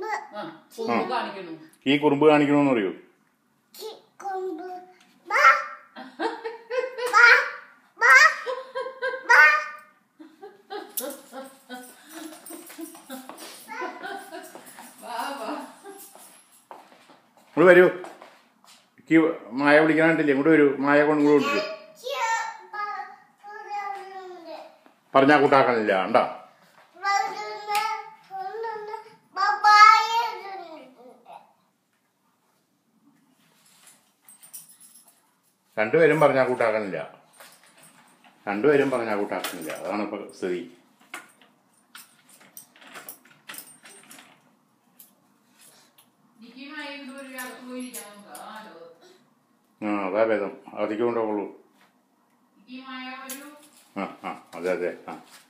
ആ കുറുമ്പ് കാണിക്കുന്നു ഈ കുറുമ്പ് കാണിക്കണമെന്ന് പറയൂ കി കൊമ്പ് ബാ ബാ ബാ ബാ വാ വാ ഇങ്ങോട്ട് വരൂ എനിക്ക് മായ വിളിക്കാനായിട്ടില്ലേ ഇങ്ങോട്ട് വരൂ മായ കൊണ്ട് ഇങ്ങോട്ട് വിളിച്ചു ചി ബാ പുറമുണ്ട് പറഞ്ഞാ കൂട്ടാക്കണില്ല കണ്ടാ വരുന്ന ഒന്നൊന്ന് ബബായ രണ്ടുപേരും പറഞ്ഞാ കൂട്ടാക്കണില്ല രണ്ടുപേരും പറഞ്ഞാ കൂട്ടാക്കണില്ല അതാണ് ഇപ്പൊ സ്ഥിതി ജിക്കിയുമായി ഒരു അകത്ത് പോയിരിക്കാം നമുക്ക് ആലോ ആ അതാ ഭേദം അവധിക്ക് കൊണ്ടുപോകുള്ളൂ ജിക്കിയുമായ ഒരു ആ ആ അതെ അതെ ആ